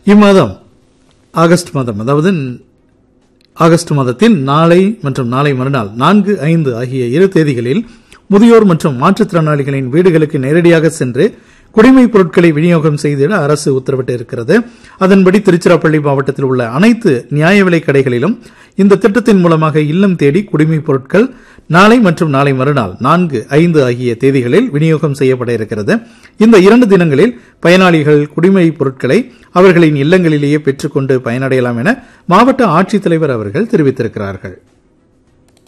இம்மாதம் ஆகஸ்ட் மாதம் அதாவது ஆகஸ்ட் மாதத்தின் நாளை மற்றும் நாளை மறுநாள் நான்கு ஐந்து ஆகிய இரு தேதிகளில் முதியோர் மற்றும் மாற்றுத்திறனாளிகளின் வீடுகளுக்கு நேரடியாக சென்று குடிமைப் பொருட்களை விநியோகம் செய்திட அரசு உத்தரவிட்டு இருக்கிறது அதன்படி திருச்சிராப்பள்ளி மாவட்டத்தில் உள்ள அனைத்து நியாய விலைக் கடைகளிலும் இந்த திட்டத்தின் மூலமாக இல்லம் தேடி குடிமைப் பொருட்கள் நாளை மற்றும் நாளை மறுநாள் நான்கு ஐந்து ஆகிய தேதிகளில் விநியோகம் செய்யப்பட இருக்கிறது இந்த இரண்டு தினங்களில் பயனாளிகள் குடிமைப் பொருட்களை அவர்களின் இல்லங்களிலேயே பெற்றுக்கொண்டு பயனடையலாம் என மாவட்ட ஆட்சித்தலைவர் அவர்கள் தெரிவித்திருக்கிறார்கள்